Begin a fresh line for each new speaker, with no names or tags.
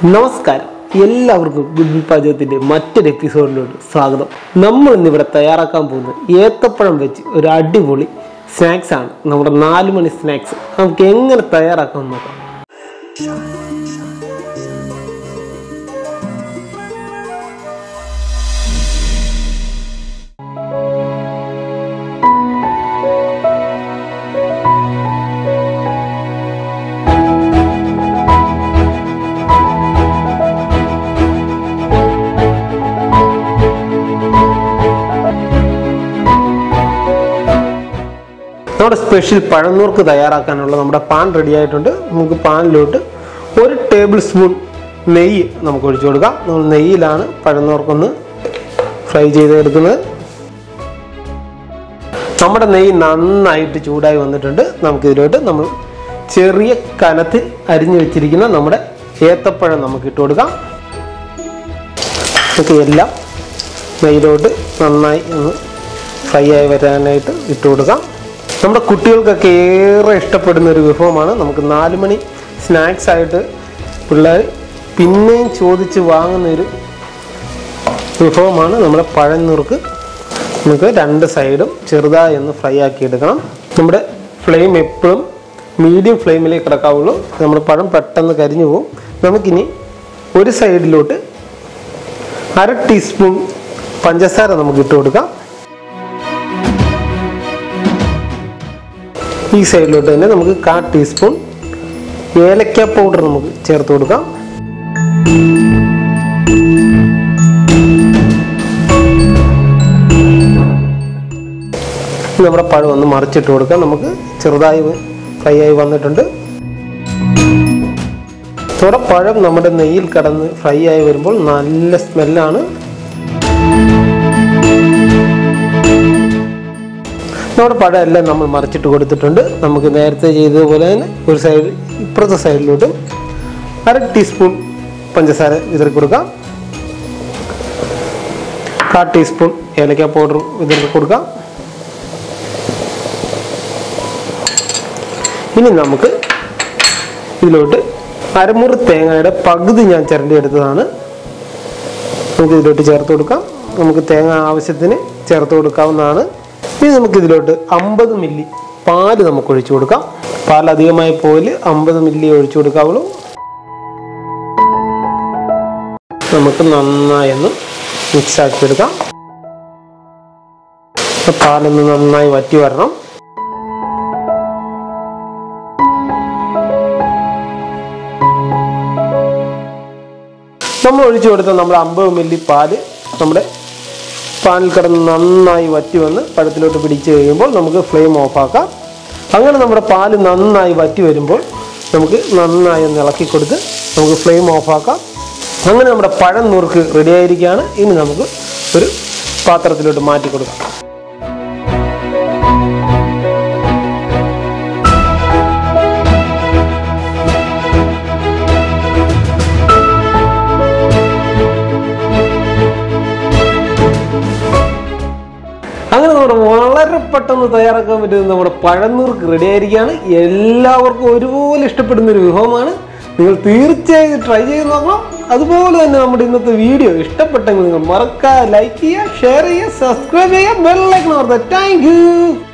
നമസ്കാരം എല്ലാവർക്കും ഗുഡ് പാചകത്തിന്റെ മറ്റൊരു എപ്പിസോഡിലോട്ട് സ്വാഗതം നമ്മൾ ഇന്നിവിടെ തയ്യാറാക്കാൻ പോകുന്നത് ഏത്തപ്പഴം വെച്ച് ഒരു അടിപൊളി സ്നാക്സ് ആണ് നമ്മുടെ നാല് മണി സ്നാക്സ് നമുക്ക് എങ്ങനെ തയ്യാറാക്കാൻ നോക്കാം നമ്മുടെ സ്പെഷ്യൽ പഴനൂർക്ക് തയ്യാറാക്കാനുള്ള നമ്മുടെ പാൻ റെഡി ആയിട്ടുണ്ട് നമുക്ക് പാനിലോട്ട് ഒരു ടേബിൾ സ്പൂൺ നെയ്യ് നമുക്ക് ഒഴിച്ചു കൊടുക്കാം നമ്മൾ നെയ്യിലാണ് പഴനൂർക്കൊന്ന് ഫ്രൈ ചെയ്തെടുക്കുന്നത് നമ്മുടെ നെയ്യ് നന്നായിട്ട് ചൂടായി വന്നിട്ടുണ്ട് നമുക്ക് ഇതിലോട്ട് നമ്മൾ ചെറിയ കനത്തിൽ അരിഞ്ഞു വെച്ചിരിക്കുന്ന നമ്മുടെ ഏത്തപ്പഴം നമുക്ക് ഇട്ട് കൊടുക്കാം നമുക്ക് എല്ലാം നെയ്യിലോട്ട് നന്നായി ഒന്ന് ഫ്രൈ ആയി വരാനായിട്ട് ഇട്ട് കൊടുക്കാം നമ്മുടെ കുട്ടികൾക്കൊക്കെ ഏറെ ഇഷ്ടപ്പെടുന്ന ഒരു വിഭവമാണ് നമുക്ക് നാല് മണി സ്നാക്സ് ആയിട്ട് പിള്ളേർ പിന്നെയും ചോദിച്ച് വാങ്ങുന്ന ഒരു വിഭവമാണ് നമ്മുടെ പഴനുറുക്ക് നമുക്ക് രണ്ട് സൈഡും ചെറുതായി ഒന്ന് ഫ്രൈ ആക്കി എടുക്കണം നമ്മുടെ ഫ്ലെയിം എപ്പോഴും മീഡിയം ഫ്ലെയിമിലേ കിടക്കാവുള്ളൂ നമ്മുടെ പഴം പെട്ടെന്ന് കരിഞ്ഞു പോകും നമുക്കിനി ഒരു സൈഡിലോട്ട് അര ടീസ്പൂൺ പഞ്ചസാര നമുക്ക് ഇട്ട് കൊടുക്കാം ഈ സൈഡിലോട്ട് തന്നെ നമുക്ക് കാ ടീസ്പൂൺ ഏലക്ക പൗഡർ നമുക്ക് ചേർത്ത് കൊടുക്കാം നമ്മുടെ പഴം ഒന്ന് മറിച്ചിട്ട് കൊടുക്കാം നമുക്ക് ചെറുതായി ഫ്രൈ ആയി വന്നിട്ടുണ്ട് നമ്മുടെ പഴം നമ്മുടെ നെയ്യിൽ കടന്ന് ഫ്രൈ ആയി വരുമ്പോൾ നല്ല സ്മെല്ലാണ് നമ്മുടെ പഴം എല്ലാം നമ്മൾ മറിച്ചിട്ട് കൊടുത്തിട്ടുണ്ട് നമുക്ക് നേരത്തെ ചെയ്തതുപോലെ തന്നെ ഒരു സൈഡ് ഇപ്പുറത്തെ സൈഡിലോട്ട് അര ടീസ്പൂൺ പഞ്ചസാര വിതറി കൊടുക്കാം കാ ടീസ്പൂൺ ഏലക്ക പൗഡർ വിതറി കൊടുക്കാം ഇനി നമുക്ക് ഇതിലോട്ട് അരമുറി തേങ്ങയുടെ പകുതി ഞാൻ ചിരണ്ടി എടുത്തതാണ് നമുക്ക് ഇതിലോട്ട് ചേർത്ത് കൊടുക്കാം നമുക്ക് തേങ്ങ ആവശ്യത്തിന് ചേർത്ത് കൊടുക്കാവുന്നതാണ് ഇനി നമുക്ക് ഇതിലോട്ട് അമ്പത് മില്ലി പാല് നമുക്ക് ഒഴിച്ചു കൊടുക്കാം പാൽ അധികമായി പോയിൽ അമ്പത് മില്ലി ഒഴിച്ചു കൊടുക്കാവുള്ളൂ നമുക്ക് നന്നായി ഒന്ന് മിക്സ് ആക്കി എടുക്കാം പാലൊന്ന് നന്നായി വറ്റി വരണം നമ്മൾ ഒഴിച്ചു കൊടുത്ത നമ്മുടെ അമ്പത് മില്ലി പാല് നമ്മുടെ പാനിൽ കിടന്ന് നന്നായി വറ്റി വന്ന് പഴത്തിലോട്ട് പിടിച്ച് കഴിയുമ്പോൾ നമുക്ക് ഫ്ലെയിം ഓഫാക്കാം അങ്ങനെ നമ്മുടെ പാല് നന്നായി വറ്റി വരുമ്പോൾ നമുക്ക് നന്നായി ഒന്ന് ഇളക്കി കൊടുത്ത് നമുക്ക് ഫ്ലെയിം ഓഫാക്കാം അങ്ങനെ നമ്മുടെ പഴം നുറുക്ക് റെഡി ആയിരിക്കുകയാണ് ഇനി നമുക്ക് ഒരു പാത്രത്തിലോട്ട് മാറ്റി കൊടുക്കാം അങ്ങനെ നമ്മുടെ വളരെ പെട്ടെന്ന് തയ്യാറാക്കാൻ പറ്റുന്ന നമ്മുടെ പഴനൂർക്ക് റെഡി ആയിരിക്കുകയാണ് എല്ലാവർക്കും ഒരുപോലെ ഇഷ്ടപ്പെടുന്ന ഒരു വിഭവമാണ് നിങ്ങൾ തീർച്ചയായും ട്രൈ ചെയ്ത് നോക്കണം അതുപോലെ തന്നെ നമ്മുടെ ഇന്നത്തെ വീഡിയോ ഇഷ്ടപ്പെട്ടെങ്കിൽ നിങ്ങൾ മറക്കാതെ ലൈക്ക് ചെയ്യുക ഷെയർ ചെയ്യുക സബ്സ്ക്രൈബ് ചെയ്യുക ബെല്ലൈക്കൺ ഓർത്ത് താങ്ക് യു